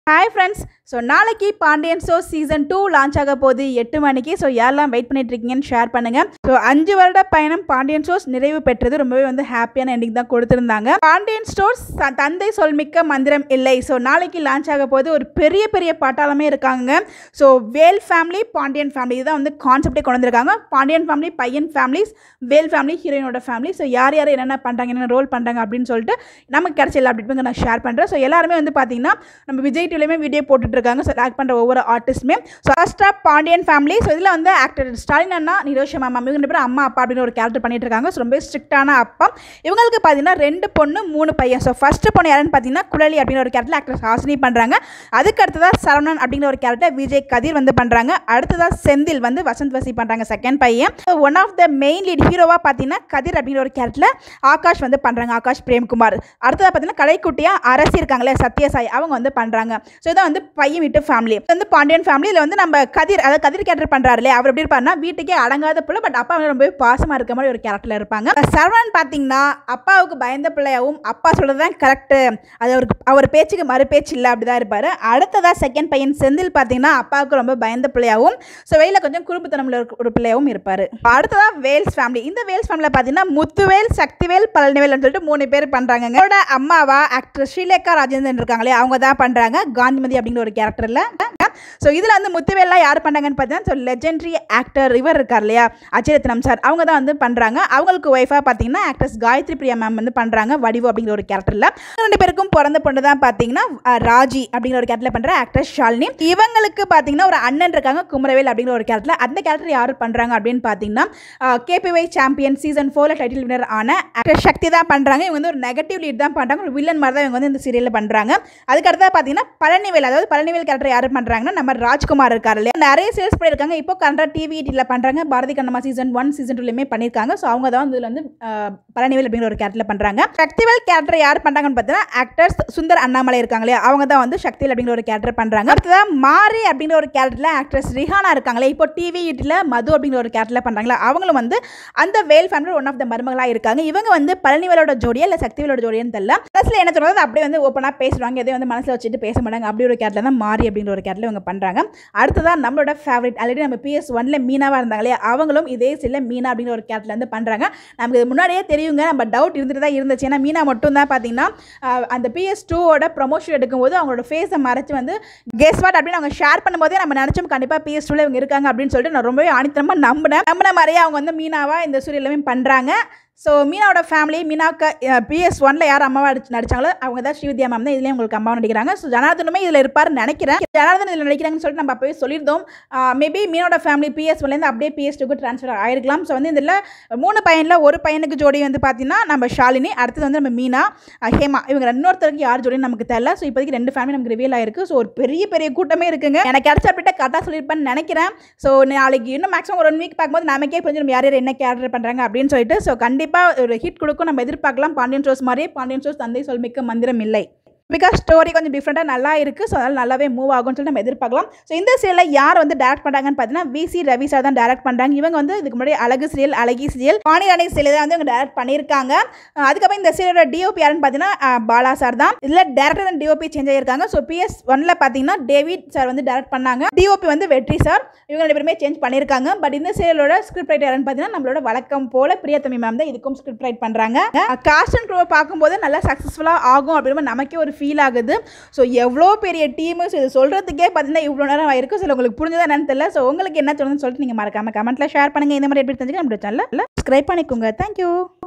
hi friends so நாளைக்கு Pandian show season two launch ஆக போகுது எட்டு மணிக்கு ஸோ யாரெல்லாம் வெயிட் பண்ணிட்டு இருக்கீங்கன்னு ஷேர் பண்ணுங்கள் ஸோ அஞ்சு வருட பயணம் பாண்டியன் ஷோஸ் நிறைவு பெற்றது ரொம்பவே வந்து ஹாப்பியான எண்டிங் தான் கொடுத்துருந்தாங்க பாண்டியன் ஸ்டோர்ஸ் தந்தை சொல்மிக்க மந்திரம் இல்லை ஸோ நாளைக்கு லான்ச் ஆக போது ஒரு பெரிய பெரிய பட்டாளமே இருக்காங்க so Vel family Pandian family இதுதான் வந்து கான்செப்டே கொண்டு வந்திருக்காங்க பாண்டியன் ஃபேமிலி பையன் ஃபேமிலிஸ் வேல் ஃபேமிலி ஹீரோயினோட ஃபேமிலி ஸோ யார் யார் என்னென்ன பண்ணுறாங்க என்னென்ன ரோல் பண்ணுறாங்க அப்படின்னு சொல்லிட்டு நமக்கு கிடைச்ச எல்லா அப்டேட்டுமே நான் ஷேர் பண்ணுறேன் ஸோ எல்லாருமே வந்து பார்த்தீங்கன்னா நம்ம விஜய் டிவிலையுமே வீடியோ போட்டுட்ருக்காங்க ஸோ ஆக்ட் பண்ணுற ஒவ்வொரு ஆர்டிஸ்ட்டுமே so first of Pandian family so இதில் வந்து ஆக்டர் ஸ்டாலின் அண்ணா நிரோஷ் மேம் இவங்க ரெண்டு பேரும் அம்மா அப்பா அப்படின்னு ஒரு கேரக்டர் பண்ணிட்டு இருக்காங்க ஸோ ரொம்ப ஸ்ட்ரிக்டான அப்பா இவங்களுக்கு பார்த்தீங்கன்னா ரெண்டு பொண்ணு மூணு பையன் ஸோ ஃபர்ஸ்ட் பொண்ணு யாருன்னு பார்த்தீங்கன்னா குழலி அப்படின்னு ஒரு கேரக்டர் ஆக்டர் ஹாசினி பண்ணுறாங்க அதுக்கு அடுத்ததாக சரவணன் அப்படிங்கிற ஒரு கேரக்டர் விஜய் கதிர் வந்து பண்ணுறாங்க அடுத்ததாக செந்தில் வந்து வசந்த் வசி பண்ணுறாங்க செகண்ட் பையன் one of the main lead ஹீரோவாக பார்த்தீங்கன்னா கதிர் அப்படிங்கிற ஒரு கேரக்டரில் ஆகாஷ் வந்து பண்ணுறாங்க ஆகாஷ் பிரேம்குமார் அடுத்ததாக பார்த்தீங்கன்னா கடைக்குட்டியாக அரசி இருக்காங்களே சத்யசாய் அவங்க வந்து பண்ணுறாங்க ஸோ இதான் வந்து பையன் வீட்டு ஃபேமிலி இது வந்து பாண்டியன் ஃபேமிலி இதில் வந்து நம்ம கதிர் அதாவது கதிர் கேரக்டர் பண்ணுறாரு இல்லையா அவர் எப்படி இருப்பாருன்னா வீட்டுக்கே அடங்காத பிள்ளை பட் அப்பா வந்து ரொம்ப பாசமாக இருக்க மாதிரி ஒரு கேரக்டரில் இருப்பாங்க சரவணன் பார்த்தீங்கன்னா அப்பாவுக்கு பயந்த பிள்ளையாகவும் அப்பா சொல்கிறது தான் கரெக்டு அது அவருக்கு அவர் பேச்சுக்கு மறு பேச்சு இல்லை அப்படி தான் இருப்பார் அடுத்ததாக செகண்ட் பையன் செந்தில் பார்த்தீங்கன்னா அப்பாவுக்கு ரொம்ப பயந்த பிள்ளையாகவும் ஸோ வெளியில் கொஞ்சம் குறும்புத்தனமில் இருக்க ஒரு பிள்ளையாகவும் இருப்பார் அடுத்ததாக வேல்ஸ் ஃபேமிலி இந்த வேல்ஸ் ஃபேமிலியில் பார்த்தீங்கன்னா முத்துவேல் சக்திவேல் பழனிவேல்னு சொல்லிட்டு மூணு பேர் பண்ணுறாங்க அவரோட அம்மாவா ஆக்டர் ஸ்ரீலேகா ராஜேந்திரன் இருக்காங்களே அவங்க தான் பண்ணுறாங்க காந்திமதி அப்படிங்கிற ஒரு கேரக்டரில் ஸோ இதில் வந்து முத்துவேல்லாம் யார் பண்ணாங்கன்னு பார்த்தீங்கன்னா ஸோ லெஜெண்டரி ஆக்டர் இவர் இருக்கார் இல்லையா அஜயரத்னம் சார் அவங்க தான் வந்து பண்ணுறாங்க அவங்களுக்கு ஒய்ஃபாக பார்த்தீங்கன்னா ஆக்ட்ரஸ் காயத்ரி பிரியா மேம் வந்து பண்ணுறாங்க வடிவு அப்படிங்கிற ஒரு கேரக்டரில் ரெண்டு பேருக்கும் பிறந்த பொண்ணு தான் பார்த்தீங்கன்னா அஹ், ராஜி அப்படிங்கிற ஒரு கேரக்டரில் பண்ணுற ஆக்ட்ரஸ் ஷாலினி இவங்களுக்கு பார்த்தீங்கன்னா ஒரு அண்ணன் இருக்காங்க குமரவேல் அப்படிங்கிற ஒரு கேரக்டரில் அந்த கேரக்டர் யார் பண்ணுறாங்க அப்படின்னு பார்த்தீங்கன்னா கேபிஒய் சாம்பியன் சீசன் ஃபோரில் டைட்டில் வினர் ஆன ஆக்டர் சக்தி தான் பண்ணுறாங்க இவங்க வந்து ஒரு நெகட்டிவ் லீட் தான் பண்ணுறாங்க ஒரு வில்லன் மாதிரி தான் இவங்க வந்து இந்த சீரியலில் பண்ணுறாங்க அதுக்கடுத்தா பார்த்தீங்கன்னா பழனிவேல் அதாவது பழனிவேல் கேரக்டர் யார் பண்ணுறாங்கன்னா நம்ம ராஜ்குமார் இருக்கார் இல்லையா நிறைய சேல்ஸ் பண்ணியிருக்காங்க இப்போ கரண்டாக டிவி டிவியில் பண்ணுறாங்க Bharathi Kannamma season one season டூலையுமே பண்ணியிருக்காங்க ஸோ அவங்க தான் வந்து இதில் வந்து அஹ், பழனிவேல் அப்படிங்கிற ஒரு கேரக்டரில் பண்ணுறாங்க சக்திவேல் கேரக்டர் யார் பண்ணுறாங்கன்னு பார்த்தீங்கன்னா ஆக்டர்ஸ் சுந்தர் அண்ணாமலை இருக்காங்க இல்லையா அவங்க தான் வந்து சக்திவேல் அப்படிங்கிற ஒரு கேரக்டர் பண்ணுறாங்க அடுத்ததாக மாரி அப்படிங்கிற ஒரு கேரக்டரில் ஆக்ட்ரஸ் ரிஹானா இருக்காங்களே இப்போ டிவி ஈட்டில் மது அப்படிங்கிற ஒரு கேரக்டரில் பண்ணுறாங்களா அவங்களும் வந்து அந்த Vel family one of the மருமகளாக இருக்காங்க இவங்க வந்து பழனிவேலோட ஜோடியா இல்லை சக்திவேலோட ஜோடியான்னு தெரியல மனசில் என்ன சொல்றது அப்படியே வந்து ஓப்பனாக பேசுவாங்க எதையும் வந்து மனசில் வச்சுட்டு பேச மாட்டாங்க அப்படி ஒரு கேரக்டர் தான் மாறி அப்படிங்கிற ஒரு கேரக்டர் இவங்க பண்ணுறாங்க அடுத்ததாக நம்மளோட ஃபேவரட் ஆல்ரெடி நம்ம பிஎஸ் ஒன்ல மீனாவாக இருந்தாங்க இல்லையா அவங்களும் இதே சில மீனா அப்படிங்கிற ஒரு கேரக்டர் வந்து பண்ணுறாங்க நமக்கு இது முன்னாடியே தெரியுங்க நம்ம டவுட் இருந்துட்டு தான் இருந்துச்சு ஏன்னா மீனா மட்டும் தான் பார்த்தீங்கன்னா ஆஹ், அந்த பிஎஸ் டூவோட ப்ரொமோஷன் எடுக்கும்போது அவங்களோட ஃபேஸை மறைச்சு வந்து கெஸ் வாட் அப்படின்னு அவங்க ஷேர் பண்ணும்போதே நம்ம நினச்சோம் கண்டிப்பாக பிஎஸ் டூவில் இவங்க இருக்காங்க அப்படின்னு சொல்லிட்டு நான் ரொம்பவே ஆணித்தனமாக நம்பினேன் நம்பின மாதிரியே அவங்க வந்து மீனாவா இந்த சூரியலுமே பண்ணுறாங்க ஸோ மீனாவோட ஃபேமிலி மீனாவுக்கு பிஎஸ் ஒன்ல யார் அம்மாவா அடிச்சு நடிச்சாங்களோ அவங்க தான் ஸ்ரீவித்யா மேம் தான் இதுலேயும் உங்களுக்கு அம்மாவை நடிக்கிறாங்க ஸோ ஜனார்தனுமே இதில் இருப்பார்னு நினைக்கிறேன் ஜனார்தன் இதில் நடிக்கிறாங்கன்னு சொல்லிட்டு நம்ம அப்போவே சொல்லியிருந்தோம் மேபி மீனோட ஃபேமிலி பிஎஸ் ஒன்லேருந்து அப்படியே பிஎஸ் டூக்கு ட்ரான்ஸ்ஃபர் ஆயிருக்கலாம் ஸோ வந்து இதில் மூணு பையனில் ஒரு பையனுக்கு ஜோடி வந்து பார்த்தீங்கன்னா நம்ம ஷாலினி அடுத்தது வந்து நம்ம மீனா அஹ், ஹேமா இவங்க இன்னொருத்தருக்கு யார் ஜோடின்னு நமக்கு தெரியல ஸோ இப்போதைக்கு ரெண்டு ஃபேமிலி நமக்கு ரிவீல் ஆயிருக்கு ஸோ ஒரு பெரிய பெரிய கூட்டமே இருக்குங்க எனக்கு கிடைச்ச அப்படிட்ட கரெக்டாக சொல்லியிருப்பேன்னு நினைக்கிறேன் ஸோ நாளைக்கு இன்னும் மேக்ஸிமம் ஒரு ஒன் வீக் பார்க்கும்போது நமக்கே புரிஞ்சு நம்ம யார் யார் என்ன கேரக்டர் பண்ணுறாங்க அப்படின்னு சொல்லிட்டு ஸோ கண்டிப்பாக ஒரு ஹிட் கொடுக்கும் நம்ம எதிர்பார்க்கலாம் பாண்டியன் ஷோஸ் மாதிரியே பாண்டியன் ஷோஸ் தந்தை சொல்மிக்க மந்திரம் இல்லை பிகாஸ் ஸ்டோரி கொஞ்சம் டிஃப்ரெண்ட்டாக நல்லா இருக்குது ஸோ அதனால் நல்லாவே மூவ் ஆகும்னு சொல்லி நம்ம எதிர்பார்க்கலாம் ஸோ இந்த சீரியலை யார் வந்து டேரக்ட் பண்ணுறாங்கன்னு பார்த்தீங்கன்னா விசி ரவி சார் தான் டேரக்ட் பண்ணுறாங்க இவங்க வந்து இதுக்கு முன்னாடி அழகு சீரியல் அழகி சீரியல் பாணி ராணி சீரியல் தான் வந்து இவங்க டேரக்ட் பண்ணியிருக்காங்க அஹ் அதுக்கப்புறம் இந்த சீரியலோட டிஓபி யாருன்னு பார்த்தீங்கன்னா அஹ் பாலா சார் தான் இதில் டேரக்டர் அண்ட் டிஓபி சேஞ்ச் ஆகியிருக்காங்க ஸோ பிஎஸ் ஒன்ல பார்த்தீங்கன்னா டேவிட் சார் வந்து டேரக்ட் பண்ணாங்க டிஓபி வந்து வெற்றி சார் இவங்க ரெண்டு பேருமே சேஞ்ச் பண்ணியிருக்காங்க பட் இந்த சீரியலோட ஸ்கிரிப்ட் ரைட்டர் யாருன்னு பார்த்தீங்கன்னா நம்மளோட வழக்கம் போல பிரியத்தமி மேம் தான் இதுக்கும் ஸ்கிரிப்ட் ரைட் பண்ணுறாங்க காஸ்ட் அண்ட் க்ரூவை பார்க்கும்போது நல்லா சக்ஸஸ்ஃபுல்லாக ஆகும் அப்படின்னு நமக்கே ஒரு ஃபீல் ஆகுது ஸோ எவ்வளோ பெரிய டீமு ஸோ இது சொல்கிறதுக்கே பார்த்தீங்கன்னா இவ்வளோ நேரம் ஆயிருக்கு ஸோ உங்களுக்கு புரிஞ்சதா என்னன்னு தெரியல ஸோ உங்களுக்கு என்ன தோணுதுன்னு சொல்லிட்டு நீங்கள் மறக்காம கமெண்ட்டில் ஷேர் பண்ணுங்கள் இந்த மாதிரி எப்படி தெரிஞ்சுக்க நம்மளோட சேனலில் சப்ஸ்கிரைப் பண்ணிக்கோங்க தேங்க்யூ